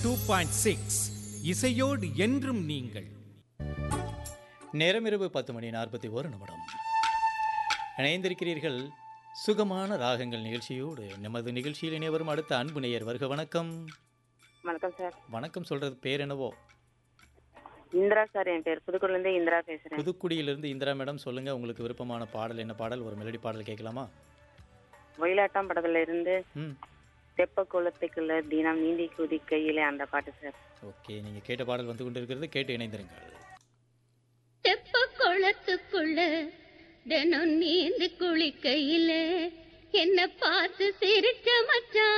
two point six இசையோடு என்றும் நீங்கள் நேரம் இரவு பத்து மணி நாற்பத்தி ஒரு நிமிடம் இணைந்திருக்கிறீர்கள் சுகமான ராகங்கள் நிகழ்ச்சியோடு நமது நிகழ்ச்சியில் இணைவரும் அடுத்த அன்பு நேயர் வருக வணக்கம் வணக்கம் சார் வணக்கம் சொல்றது பேர் என்னவோ இந்திரா சார் என் பேர் புதுக்குடிலேருந்து இந்திரா பேசுறேன் புதுக்குடியிலிருந்து இந்திரா மேடம் சொல்லுங்க உங்களுக்கு விருப்பமான பாடல் என்ன பாடல் ஒரு மெலடி பாடல் கேட்கலாமா ஒயிலாட்டம் படத்துல இருந்து ம் தெப்ப குளத்துக்குள்ள தினம் நீந்தி குதிக்கையிலே அந்த பாட்டு சார் ஓகே நீங்க கேட்ட பாடல் வந்து கொண்டிருக்கிறது கேட்டு இணைந்திருங்கள் தெப்ப குளத்துக்குள்ள தினம் நீந்து குளிக்கையில என்ன பார்த்து சிரிச்ச மச்சான்